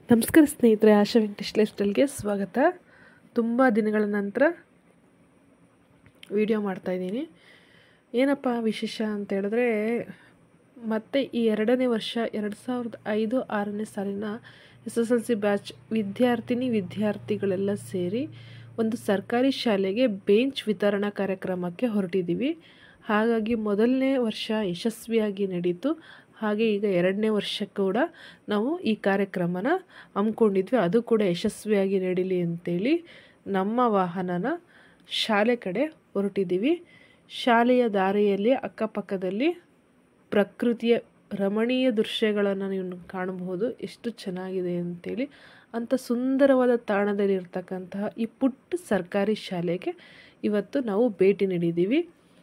ನಮಸ್ಕಾರ ಸ್ನೇಹಿತರೆ ಆಶಾ ವೆಂಕಟೇಶ್ ಲೈಫ್ ಸ್ಟೈಲ್ಗೆ ಸ್ವಾಗತ ತುಂಬ ದಿನಗಳ ನಂತರ ವಿಡಿಯೋ ಮಾಡ್ತಾಯಿದ್ದೀನಿ ಏನಪ್ಪ ವಿಶೇಷ ಅಂತ ಹೇಳಿದ್ರೆ ಮತ್ತೆ ಈ ಎರಡನೇ ವರ್ಷ ಎರಡು ಸಾವಿರದ ಐದು ಆರನೇ ಸಾಲಿನ S S L C batch ವಿದ್ಯಾರ್ಥಿನಿ ವಿದ್ಯಾರ್ಥಿಗಳೆಲ್ಲ ಸೇರಿ ಒಂದು ಸರ್ಕಾರಿ ಶಾಲೆಗೆ ಬೆಂಚ್ ವಿತರಣಾ ಕಾರ್ಯಕ್ರಮಕ್ಕೆ ಹೊರಟಿದ್ದೀವಿ ಹಾಗಾಗಿ ಮೊದಲನೇ ವರ್ಷ ಯಶಸ್ವಿಯಾಗಿ ನಡೀತು ಹಾಗೆ ಈಗ ಎರಡನೇ ವರ್ಷ ಕೂಡ ನಾವು ಈ ಕಾರ್ಯಕ್ರಮನ ಹಮ್ಮಿಕೊಂಡಿದ್ವಿ ಅದು ಕೂಡ ಯಶಸ್ವಿಯಾಗಿ ನಡೀಲಿ ಅಂತೇಳಿ ನಮ್ಮ ವಾಹನನ ಶಾಲೆ ಕಡೆ ಹೊರಟಿದ್ದೀವಿ ಶಾಲೆಯ ದಾರಿಯಲ್ಲಿ ಅಕ್ಕಪಕ್ಕದಲ್ಲಿ ಪ್ರಕೃತಿಯ ರಮಣೀಯ ದೃಶ್ಯಗಳನ್ನು ನೀವು ಕಾಣಬಹುದು ಎಷ್ಟು ಚೆನ್ನಾಗಿದೆ ಅಂತೇಳಿ ಅಂಥ ಸುಂದರವಾದ ತಾಣದಲ್ಲಿರ್ತಕ್ಕಂತಹ ಈ ಪುಟ್ಟ ಸರ್ಕಾರಿ ಶಾಲೆಗೆ ಇವತ್ತು ನಾವು ಭೇಟಿ ನೀಡಿದ್ದೀವಿ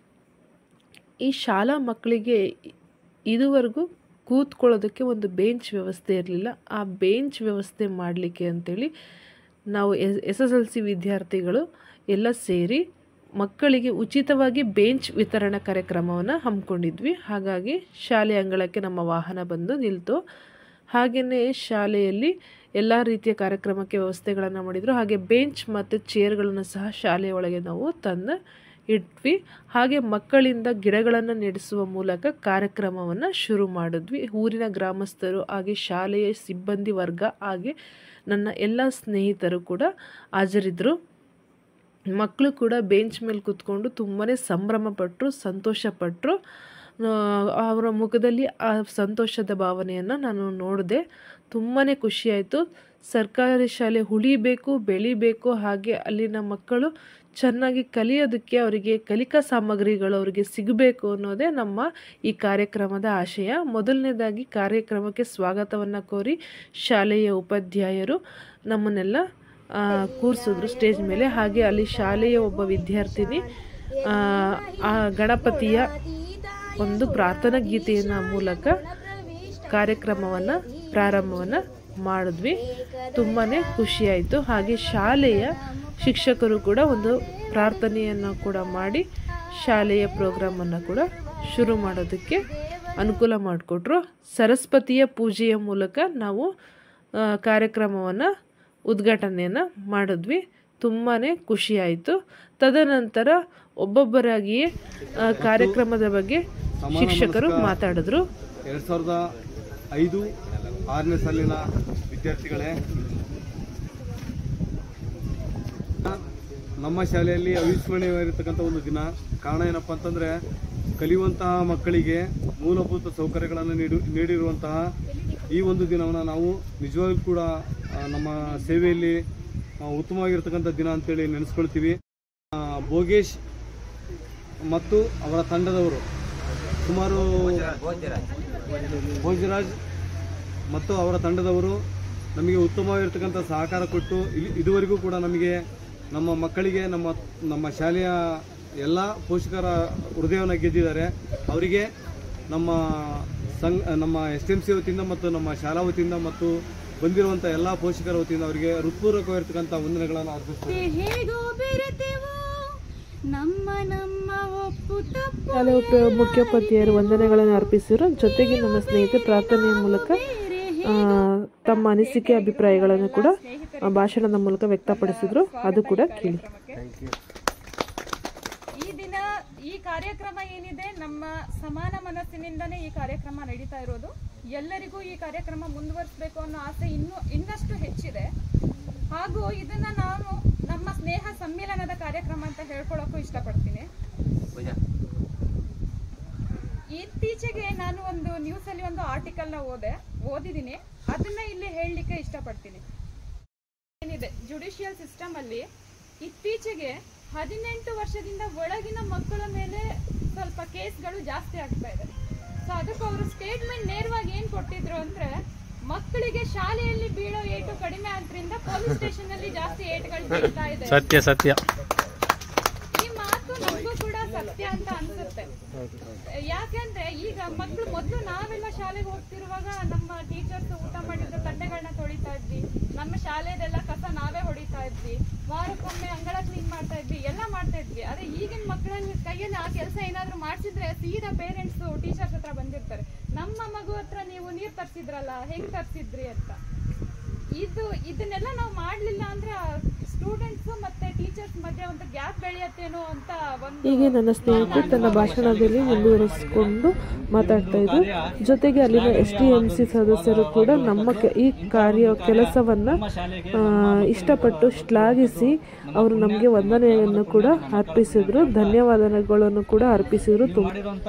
ಈ ಶಾಲಾ ಮಕ್ಕಳಿಗೆ ಇದುವರೆಗೂ ಕೂತ್ಕೊಳ್ಳೋದಕ್ಕೆ ಒಂದು ಬೆಂಚ್ ವ್ಯವಸ್ಥೆ ಇರಲಿಲ್ಲ ಆ ಬೆಂಚ್ ವ್ಯವಸ್ಥೆ ಮಾಡಲಿಕ್ಕೆ ಅಂತೇಳಿ ನಾವು S S S L C ವಿದ್ಯಾರ್ಥಿಗಳು ಎಲ್ಲ ಸೇರಿ ಮಕ್ಕಳಿಗೆ ಉಚಿತವಾಗಿ ಬೆಂಚ್ ವಿತರಣಾ ಕಾರ್ಯಕ್ರಮವನ್ನು ಹಮ್ಮಿಕೊಂಡಿದ್ವಿ ಹಾಗಾಗಿ ಶಾಲೆ ಅಂಗಳಕ್ಕೆ ನಮ್ಮ ವಾಹನ ಬಂದು ನಿಲ್ತು ಹಾಗೆಯೇ ಶಾಲೆಯಲ್ಲಿ ಎಲ್ಲ ರೀತಿಯ ಕಾರ್ಯಕ್ರಮಕ್ಕೆ ವ್ಯವಸ್ಥೆಗಳನ್ನು ಮಾಡಿದರು ಹಾಗೆ ಬೆಂಚ್ ಮತ್ತು ಚೇರ್ಗಳನ್ನು ಸಹ ಶಾಲೆಯ ಒಳಗೆ ನಾವು ತಂದು ಇಟ್ವಿ ಹಾಗೆ ಮಕ್ಕಳಿಂದ ಗಿಡಗಳನ್ನು ನೆಡೆಸುವ ಮೂಲಕ ಕಾರ್ಯಕ್ರಮವನ್ನು ಶುರು ಮಾಡಿದ್ವಿ ಊರಿನ ಗ್ರಾಮಸ್ಥರು ಹಾಗೆ ಶಾಲೆಯ ಸಿಬ್ಬಂದಿ ವರ್ಗ ಹಾಗೆ ನನ್ನ ಎಲ್ಲ ಸ್ನೇಹಿತರು ಕೂಡ ಹಾಜರಿದ್ದರು ಮಕ್ಕಳು ಕೂಡ ಬೆಂಚ್ ಮೇಲೆ ಕೂತ್ಕೊಂಡು ತುಂಬಾ ಸಂಭ್ರಮಪಟ್ಟರು ಸಂತೋಷಪಟ್ಟರು ಅವರ ಮುಖದಲ್ಲಿ ಆ ಸಂತೋಷದ ಭಾವನೆಯನ್ನು ನಾನು ನೋಡಿದೆ ತುಂಬಾ ಖುಷಿಯಾಯಿತು ಸರ್ಕಾರಿ ಶಾಲೆ ಉಳಿಬೇಕು ಬೆಳಿಬೇಕು ಹಾಗೆ ಅಲ್ಲಿನ ಮಕ್ಕಳು ಚೆನ್ನಾಗಿ ಕಲಿಯೋದಕ್ಕೆ ಅವರಿಗೆ ಕಲಿಕಾ ಸಾಮಗ್ರಿಗಳು ಅವರಿಗೆ ಸಿಗಬೇಕು ಅನ್ನೋದೇ ನಮ್ಮ ಈ ಕಾರ್ಯಕ್ರಮದ ಆಶಯ ಮೊದಲನೇದಾಗಿ ಕಾರ್ಯಕ್ರಮಕ್ಕೆ ಸ್ವಾಗತವನ್ನು ಕೋರಿ ಶಾಲೆಯ ಉಪಾಧ್ಯಾಯರು ನಮ್ಮನ್ನೆಲ್ಲ ಕೂರಿಸಿದ್ರು ಸ್ಟೇಜ್ ಮೇಲೆ ಹಾಗೆ ಅಲ್ಲಿ ಶಾಲೆಯ ಒಬ್ಬ ವಿದ್ಯಾರ್ಥಿನಿ ಆ ಗಣಪತಿಯ ಒಂದು ಪ್ರಾರ್ಥನಾ ಗೀತೆಯ ಮೂಲಕ ಕಾರ್ಯಕ್ರಮವನ್ನು ಪ್ರಾರಂಭವನ್ನು ಮಾಡಿದ್ವಿ ತುಂಬಾ ಖುಷಿಯಾಯಿತು ಹಾಗೆ ಶಾಲೆಯ ಶಿಕ್ಷಕರು ಕೂಡ ಒಂದು ಪ್ರಾರ್ಥನೆಯನ್ನು ಕೂಡ ಮಾಡಿ ಶಾಲೆಯ ಪ್ರೋಗ್ರಾಮನ್ನು ಕೂಡ ಶುರು ಮಾಡೋದಕ್ಕೆ ಅನುಕೂಲ ಮಾಡಿಕೊಟ್ರು ಸರಸ್ವತಿಯ ಪೂಜೆಯ ಮೂಲಕ ನಾವು ಕಾರ್ಯಕ್ರಮವನ್ನು ಉದ್ಘಾಟನೆಯನ್ನು ಮಾಡಿದ್ವಿ ತುಂಬಾ ಖುಷಿಯಾಯಿತು ತದನಂತರ ಒಬ್ಬೊಬ್ಬರಾಗಿಯೇ ಕಾರ್ಯಕ್ರಮದ ಬಗ್ಗೆ ಶಿಕ್ಷಕರು ಮಾತಾಡಿದ್ರು ಎರಡು ಸಾವಿರದ ಐದು ಆರನೇ ಸಾಲಿನ ವಿದ್ಯಾರ್ಥಿಗಳೇ ನಮ್ಮ ಶಾಲೆಯಲ್ಲಿ ಅವಿಸ್ಮರಣೀಯವಾಗಿರ್ತಕ್ಕಂಥ ಒಂದು ದಿನ ಕಾರಣ ಏನಪ್ಪ ಅಂತಂದರೆ ಕಲಿಯುವಂತಹ ಮಕ್ಕಳಿಗೆ ಮೂಲಭೂತ ಸೌಕರ್ಯಗಳನ್ನು ನೀಡು ನೀಡಿರುವಂತಹ ಈ ಒಂದು ದಿನವನ್ನು ನಾವು ನಿಜವಾಗ್ಲೂ ಕೂಡ ಆ, ನಮ್ಮ ಸೇವೆಯಲ್ಲಿ ಆ, ಉತ್ತಮವಾಗಿರ್ತಕ್ಕಂಥ ದಿನ ಅಂತೇಳಿ ನೆನೆಸ್ಕೊಳ್ತೀವಿ ಆ, ಭೋಗೇಶ್ ಮತ್ತು ಅವರ ತಂಡದವರು ಸುಮಾರು ಭೋಜರಾಜ್ ಮತ್ತು ಅವರ ತಂಡದವರು ನಮಗೆ ಉತ್ತಮವಾಗಿರ್ತಕ್ಕಂಥ ಸಹಕಾರ ಕೊಟ್ಟು ಇಲ್ಲಿ ಇದುವರೆಗೂ ಕೂಡ ನಮಗೆ ನಮ್ಮ ಮಕ್ಕಳಿಗೆ ನಮ್ಮ ನಮ್ಮ ಶಾಲೆಯ ಎಲ್ಲ ಪೋಷಕರ ಹೃದಯವನ್ನು ಗೆದ್ದಿದ್ದಾರೆ ಅವರಿಗೆ ನಮ್ಮ ಸಂಘ ನಮ್ಮ ಎಸ್ ಎಮ್ ಸಿ ವತಿಯಿಂದ ಮತ್ತು ನಮ್ಮ ಶಾಲಾ ವತಿಯಿಂದ ಮತ್ತು ಬಂದಿರುವಂಥ ಎಲ್ಲ ಪೋಷಕರ ವತಿಯಿಂದ ಅವರಿಗೆ ಹೃತ್ಪೂರ್ವಕವಾಗಿರ್ತಕ್ಕಂಥ ವಂದನೆಗಳನ್ನು ಅರ್ಪಿಸ್ತಾರೆ ಹೇಗೋ ಬೆರೆತೆವು ನಮ್ಮ ನಮ್ಮ ಒಪ್ಪು ತಪ್ಪು ಶಾಲೆ ಉಪ ಮುಖ್ಯೋಪಾಧ್ಯಾಯರು ವಂದನೆಗಳನ್ನು ಅರ್ಪಿಸಿದ್ರು ಜೊತೆಗೆ ನಮ್ಮ ಸ್ನೇಹಿತೆ ಪ್ರಾರ್ಥನೆಯ ಮೂಲಕ ಆ, ತಮ್ಮ ಅನಿಸಿಕೆ ಅಭಿಪ್ರಾಯಗಳನ್ನು ಕೂಡ ಆ, ಭಾಷಣದ ಮೂಲಕ ವ್ಯಕ್ತಪಡಿಸಿದ್ರು ಅದು ಕೂಡ ಕೇಳಿ ಈ ದಿನ ಈ ಕಾರ್ಯಕ್ರಮ ಏನಿದೆ ನಮ್ಮ ಸಮಾನ ಮನಸ್ಸಿನಿಂದನೇ ಈ ಕಾರ್ಯಕ್ರಮ ನಡೀತಾ ಇರೋದು ಎಲ್ಲರಿಗೂ ಈ ಕಾರ್ಯಕ್ರಮ ಮುಂದುವರಿಸಬೇಕು ಅನ್ನೋ ಆಸೆ ಇನ್ನೂ ಇನ್ನಷ್ಟು ಹೆಚ್ಚಿದೆ ಹಾಗೂ ಇದನ್ನ ನಾನು ನಮ್ಮ ಸ್ನೇಹ ಸಮ್ಮಿಲನದ ಕಾರ್ಯಕ್ರಮ ಅಂತ ಹೇಳ್ಕೊಳಕ್ಕೂ ಇಷ್ಟಪಡ್ತೀನಿ ಇತ್ತೀಚೆಗೆ ನಾನು ಒಂದು ನ್ಯೂಸ್ ಅಲ್ಲಿ ಒಂದು ಆರ್ಟಿಕಲ್ ನ ಓದೆ ಓದಿದ್ದೀನಿ ಅದನ್ನ ಇಲ್ಲಿ ಹೇಳಲಿಕ್ಕೆ ಇಷ್ಟಪಡ್ತೀನಿ ಏನಿದೆ ಜುಡಿಷಿಯಲ್ ಸಿಸ್ಟಮ್ ಅಲ್ಲಿ ಇತ್ತೀಚೆಗೆ ಹದಿನೆಂಟು ವರ್ಷದಿಂದ ಒಳಗಿನ ಮಕ್ಕಳ ಮೇಲೆ ಸ್ವಲ್ಪ ಕೇಸ್ಗಳು ಜಾಸ್ತಿ ಆಗ್ತಾ ಇದೆ ಸೊ ಅದಕ್ಕೆ ಅವರು ಸ್ಟೇಟ್ಮೆಂಟ್ ನೇರವಾಗಿ ಏನ್ ಕೊಟ್ಟಿದ್ರು ಅಂದ್ರೆ ಮಕ್ಕಳಿಗೆ ಶಾಲೆಯಲ್ಲಿ ಬೀಳೋ ಏಟು ಕಡಿಮೆ ಆದ್ರಿಂದ ಪೊಲೀಸ್ ಸ್ಟೇಷನ್ ಅಲ್ಲಿ ಜಾಸ್ತಿ ಏಟುಗಳು ಬೀಳ್ತಾ ಇದೆ ಸತ್ಯ ಸತ್ಯ ಈ ಮಾತು ನಮಗೂ ಕೂಡ ಸತ್ಯ ಅಂತ ಅನ್ಸುತ್ತೆ ಯಾಕೆಂದ್ರೆ ಈಗ ಮಕ್ಕಳು ಮೊದಲು ನಾವೆಲ್ಲ ಶಾಲೆಗೆ ಹೋಗ್ತಿರುವಾಗ ನಮ್ಮ ಟೀಚರ್ಸ್ ಊಟ ಮಾಡಿದ್ರೆ ತಟ್ಟೆಗಳನ್ನ ತೊಳಿತಾ ಇದ್ವಿ ನಮ್ಮ ಶಾಲೆದೆಲ್ಲ ಕಸ ನಾವೇ ಹೊಡಿತಾ ಇದ್ವಿ ವಾರಕ್ಕೊಮ್ಮೆ ಅಂಗಳ ಕ್ಲೀನ್ ಮಾಡ್ತಾ ಇದ್ವಿ ಎಲ್ಲ ಮಾಡ್ತಾ ಇದ್ವಿ ಅದೇ ಈಗಿನ ಮಕ್ಕಳನ್ನ ಕೈಯಲ್ಲಿ ಆ ಕೆಲಸ ಏನಾದ್ರು ಮಾಡ್ಸಿದ್ರೆ ಸೀದಾ ಪೇರೆಂಟ್ಸ್ ಟೀಚರ್ಸ್ ಹತ್ರ ಬಂದಿರ್ತಾರೆ ನಮ್ಮ ಮಗು ಹತ್ರ ನೀವು ನೀರ್ ತರ್ಸಿದ್ರಲ್ಲ ಹೆಂಗ್ ತರ್ಸಿದ್ರಿ ಅಂತ ಇದನ್ನೆಲ್ಲ ನಾವು ಮಾಡ್ಲಿಲ್ಲ ಅಂದ್ರೆ ಸ್ಟೂಡೆಂಟ್ಸ್ ಮತ್ತೆ ಟೀಚರ್ಸ್ ಮಧ್ಯೆ ಒಂದು ಗ್ಯಾಪ್ ಬೆಳೆಯತ್ತೇನೋ ಅಂತ ಒಂದು ಹೀಗೆ ನನ್ನ ಸ್ನೇಹಿತೆ ತನ್ನ ಭಾಷಣದಲ್ಲಿ ಮುಂದುವರಿಸಿಕೊಂಡು ಮಾತಾಡ್ತಾ ಇದ್ರು ಜೊತೆಗೆ ಅಲ್ಲಿನ ಎಸ್ ಟಿ ಎಂ ಸಿ ಸದಸ್ಯರು ಕೂಡ ನಮ್ಮ ಕೆ- ಈ ಕಾರ್ಯ ಕೆಲಸವನ್ನು ಇಷ್ಟಪಟ್ಟು ಶ್ಲಾಘಿಸಿ ಅವರು ನಮಗೆ ವಂದನೆಯನ್ನು ಕೂಡ ಅರ್ಪಿಸಿದ್ರು ಧನ್ಯವಾದಗಳನ್ನು ಕೂಡ ಅರ್ಪಿಸಿದ್ರು ತುಂಬ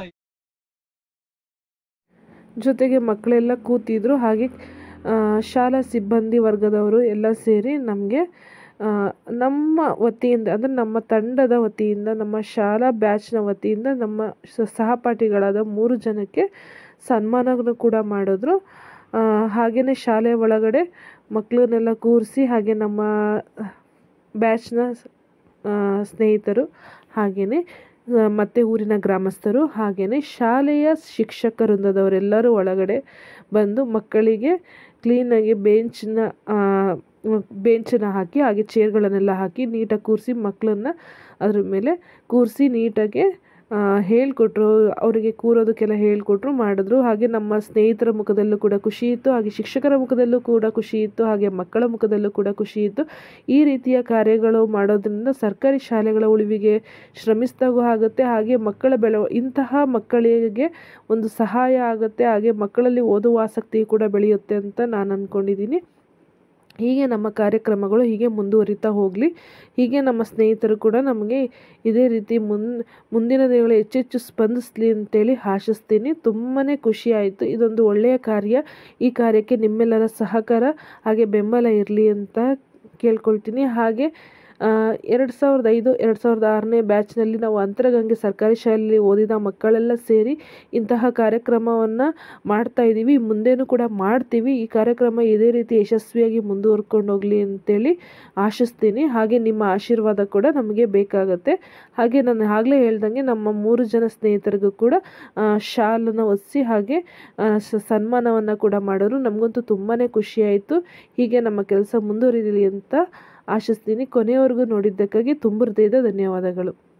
ಜೊತೆಗೆ ಮಕ್ಕಳೆಲ್ಲ ಕೂತಿದ್ರು ಹಾಗೆ ಆ, ಶಾಲಾ ಸಿಬ್ಬಂದಿ ವರ್ಗದವರು ಎಲ್ಲ ಸೇರಿ ನಮಗೆ ನಮ್ಮ ವತಿಯಿಂದ ಅಂದರೆ ನಮ್ಮ ತಂಡದ ವತಿಯಿಂದ ನಮ್ಮ ಶಾಲಾ ಬ್ಯಾಚ್ನ ವತಿಯಿಂದ ನಮ್ಮ ಸ- ಸಹಪಾಠಿಗಳಾದ ಮೂರು ಜನಕ್ಕೆ ಸನ್ಮಾನವನ್ನು ಕೂಡ ಮಾಡಿದ್ರು ಹಾಗೆಯೇ ಶಾಲೆ ಒಳಗಡೆ ಮಕ್ಕಳನ್ನೆಲ್ಲ ಕೂರಿಸಿ ಹಾಗೆ ನಮ್ಮ ಬ್ಯಾಚ್ನ ಸ್ನೇಹಿತರು ಹಾಗೆಯೇ ಮತ್ತು ಊರಿನ ಗ್ರಾಮಸ್ಥರು ಹಾಗೆಯೇ ಶಾಲೆಯ ಶಿಕ್ಷಕ ವೃಂದದವರೆಲ್ಲರೂ ಒಳಗಡೆ ಬಂದು ಮಕ್ಕಳಿಗೆ ಕ್ಲೀನಾಗಿ ಬೆಂಚನ್ನ ಬೆಂಚನ್ನ ಹಾಕಿ ಹಾಗೆ ಚೇರ್ಗಳನ್ನೆಲ್ಲ ಹಾಕಿ ನೀಟಾಗಿ ಕೂರಿಸಿ ಮಕ್ಕಳನ್ನ ಅದ್ರ ಮೇಲೆ ಕೂರಿಸಿ ನೀಟಾಗಿ ಹೇಳಿಕೊಟ್ರು ಅವರಿಗೆ ಕೂರೋದಕ್ಕೆಲ್ಲ ಹೇಳಿಕೊಟ್ರು ಮಾಡಿದ್ರು ಹಾಗೆ ನಮ್ಮ ಸ್ನೇಹಿತರ ಮುಖದಲ್ಲೂ ಕೂಡ ಖುಷಿ ಇತ್ತು ಹಾಗೆ ಶಿಕ್ಷಕರ ಮುಖದಲ್ಲೂ ಕೂಡ ಖುಷಿ ಇತ್ತು ಹಾಗೆ ಮಕ್ಕಳ ಮುಖದಲ್ಲೂ ಕೂಡ ಖುಷಿ ಇತ್ತು ಈ ರೀತಿಯ ಕಾರ್ಯಗಳು ಮಾಡೋದ್ರಿಂದ ಸರ್ಕಾರಿ ಶಾಲೆಗಳ ಉಳಿವಿಗೆ ಶ್ರಮಿಸಿದಾಗೂ ಆಗುತ್ತೆ ಹಾಗೆ ಮಕ್ಕಳ ಬೆಳ ಇಂತಹ ಮಕ್ಕಳಿಗೆ ಒಂದು ಸಹಾಯ ಆಗುತ್ತೆ ಹಾಗೆ ಮಕ್ಕಳಲ್ಲಿ ಓದುವ ಆಸಕ್ತಿ ಕೂಡ ಬೆಳೆಯುತ್ತೆ ಅಂತ ನಾನು ಅಂದ್ಕೊಂಡಿದ್ದೀನಿ ಹೀಗೆ ನಮ್ಮ ಕಾರ್ಯಕ್ರಮಗಳು ಹೀಗೆ ಮುಂದುವರಿತಾ ಹೋಗಲಿ ಹೀಗೆ ನಮ್ಮ ಸ್ನೇಹಿತರು ಕೂಡ ನಮಗೆ ಇದೇ ರೀತಿ ಮುನ್ ಮುಂದಿನ ದಿನಗಳು ಹೆಚ್ಚೆಚ್ಚು ಸ್ಪಂದಿಸಲಿ ಅಂತೇಳಿ ಆಶಿಸ್ತೀನಿ ತುಂಬಾ ಖುಷಿ ಆಯಿತು ಇದೊಂದು ಒಳ್ಳೆಯ ಕಾರ್ಯ ಈ ಕಾರ್ಯಕ್ಕೆ ನಿಮ್ಮೆಲ್ಲರ ಸಹಕಾರ ಹಾಗೆ ಬೆಂಬಲ ಇರಲಿ ಅಂತ ಕೇಳ್ಕೊಳ್ತೀನಿ ಹಾಗೆ ಎರಡು ಸಾವಿರದ ಐದು ಎರಡು ಸಾವಿರದ ಆರನೇ ಬ್ಯಾಚ್ನಲ್ಲಿ ನಾವು ಅಂತರಗಂಗೆ ಸರ್ಕಾರಿ ಶಾಲೆಯಲ್ಲಿ ಓದಿದ ಮಕ್ಕಳೆಲ್ಲ ಸೇರಿ ಇಂತಹ ಕಾರ್ಯಕ್ರಮವನ್ನು ಮಾಡ್ತಾ ಇದ್ದೀವಿ ಮುಂದೇನೂ ಕೂಡ ಮಾಡ್ತೀವಿ ಈ ಕಾರ್ಯಕ್ರಮ ಇದೇ ರೀತಿ ಯಶಸ್ವಿಯಾಗಿ ಮುಂದುವರ್ಕೊಂಡು ಹೋಗಲಿ ಅಂತೇಳಿ ಆಶಿಸ್ತೀನಿ ಹಾಗೆ ನಿಮ್ಮ ಆಶೀರ್ವಾದ ಕೂಡ ನಮಗೆ ಬೇಕಾಗುತ್ತೆ ಹಾಗೆ ನಾನು ಆಗಲೇ ಹೇಳ್ದಂಗೆ ನಮ್ಮ ಮೂರು ಜನ ಸ್ನೇಹಿತರಿಗೂ ಕೂಡ ಶಾಲನ್ನು ಒದಿಸಿ ಹಾಗೆ ಆ, ಸ- ಸನ್ಮಾನವನ್ನು ಕೂಡ ಮಾಡಿದ್ರು ನಮಗಂತೂ ತುಂಬಾ ಖುಷಿ ಆಯಿತು ಹೀಗೆ ನಮ್ಮ ಕೆಲಸ ಮುಂದುವರಿಯಲಿ ಅಂತ ಆಶಿಸ್ತೀನಿ ಕೊನೆಯವರೆಗೂ ನೋಡಿದ್ದಕ್ಕಾಗಿ ತುಂಬ ಹೃದಯದ ಧನ್ಯವಾದಗಳು